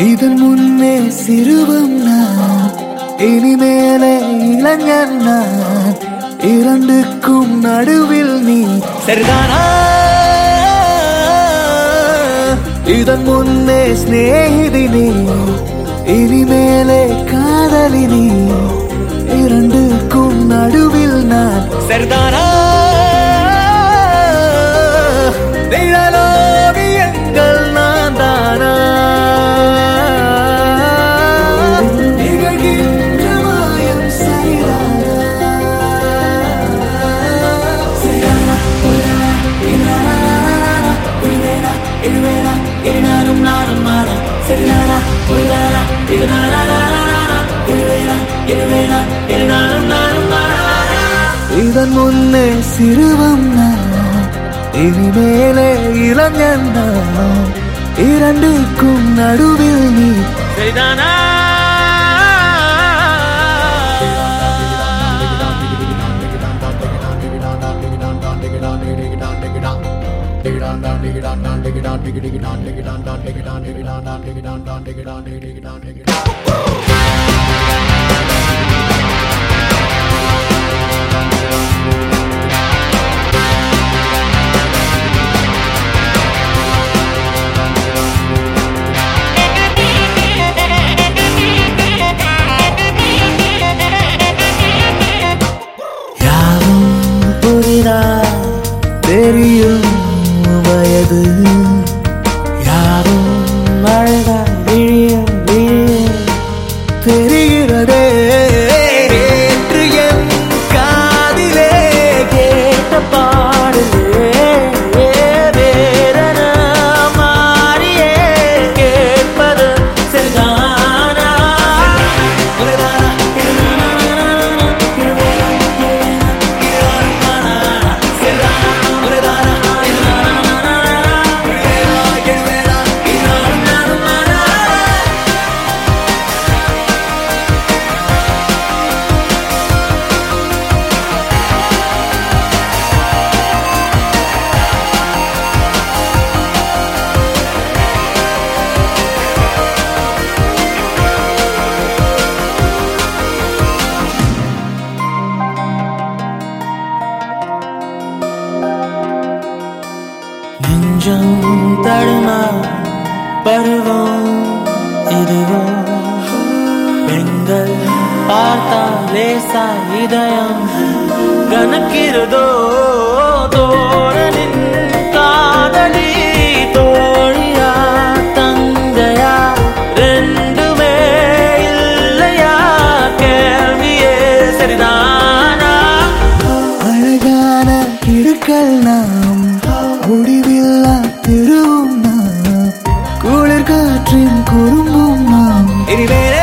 இதன் முன்னே சிறுவம் நான் இனிமேலே இளைஞன் நான் இரண்டுக்கும் நடுவில் நீ சரிதானா இதன் முன்னே சிநேகிதினி இனிமேலே காதலினி இரண்டுக்கும் நடுவில் நான் சரிதானா நிழலோவியங்கள் நான் தானா நிகழ்கின்ற மாயம் சரிதானா சரிதானா புரிதானா இதானா புரிதேனா இருவேனா இருநானும் நானும் மாறா சரிதானா புரிதானா இதுதானா இருவேனா இருவேனா இருநானும் நானும் மாறா இதன் முன்னே சிறுவம் நான் இனிமேலே இளைஞன் நான் இரண்டுக்கும் நடுவில் நீ சரிதானா யாவும் புரிதா தெரியும் வயது யாவும் அழகா விழிய விழிய தெரிகிறதே என்று என் காதிலே கேட்ட பாடலே வேதன மாறியே கேட்பது சரிதானா உலகானா நெஞ்சம் தடுமா பருவம் இதுவோ பெண்கள் பார்த்தா லேசா இதயம் கணக்கிறதோ தோரனின் காதலி தோழியா தங்கையா ரெண்டுமே இல்லையா கேள்வியே சரிதானா அழகான இடுக்கள் நாம் முடிவில்லா திருவும் நாம் குளிர் காற்றின் குறும்பும் நாம் இனிமேல்